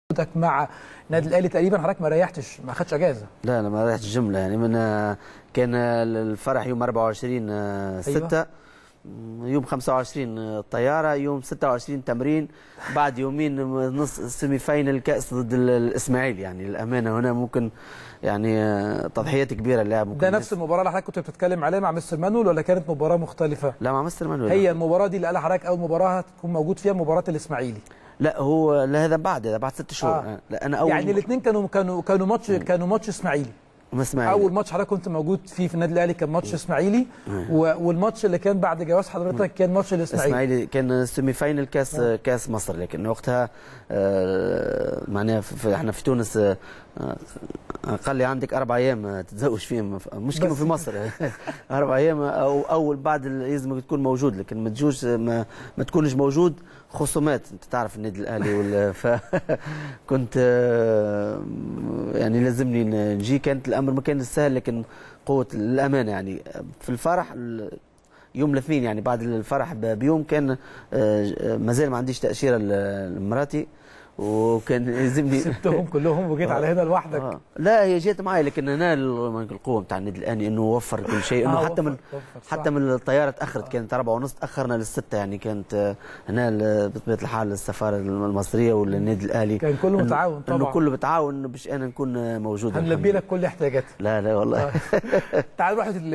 وجودك مع النادي الاهلي تقريبا حضرتك ما ريحتش ما خدش اجازه لا لا ما رحتش جمله يعني من آه، كان الفرح يوم 24 آه، 6 يوم 25 الطياره يوم 26 تمرين بعد يومين نص سيمي فاينل كاس ضد ال- الاسماعيلي يعني الامانه هنا ممكن يعني آه، تضحيات كبيره اللاعب ممكن ده نفس المباراه اللي حضرتك كنت بتتكلم عليها مع مستر مانويل ولا كانت مباراه مختلفه لا مع مستر مانويل هي المباراه دي اللي قالها حضرتك اول مباراه هتكون موجود فيها مباراه الاسماعيلي لا هو لا هذا بعد هذا بعد ست شهور آه. آه. لا انا اول يعني الاثنين كانوا كانوا كانوا ماتش كانوا ماتش اسماعيلي ما اسماعيلي اول ماتش حضرتك كنت موجود فيه في النادي الاهلي كان ماتش اسماعيلي و- والماتش اللي كان بعد جواز حضرتك كان ماتش الاسماعيلي اسماعيلي كان سيمي فاينل كاس كاس مصر لكن وقتها آه، معناها في- في- احنا في تونس آه، آه، قال لي عندك اربع ايام آه، تتزوج فيهم مش كما بس. في مصر اربع ايام او اول بعد ال- لازمك تكون موجود لكن ما تجوش ما, ما تكونش موجود خصومات انت تعرف النادي الاهلي وال فكنت يعني لازمني نجي كانت الامر ما كان سهل لكن قوه الامانه يعني في الفرح ال- يوم الاثنين يعني بعد الفرح ب- بيوم كان آه، مازال ما عنديش تاشيره ل- لمراتي وكان يلزمني سبتهم كلهم وجيت على هنا لوحدك آه. لا هي جات معي لكن انا ال- القوه بتاع النادي الاهلي انه وفر كل شيء انه آه، حتى من وفر- وفر، صح. حتى من الطياره تاخرت كانت أربعة ونص تاخرنا للستة يعني كانت آه، هنا ال- بطبيعه الحال السفاره المصريه والنادي الاهلي كان كله إنه- متعاون طبعا انه كله بتعاون إنه باش انا نكون آه، موجود هنلبي الحمد لك كل احتياجاتك لله. لا لا والله تعال نروح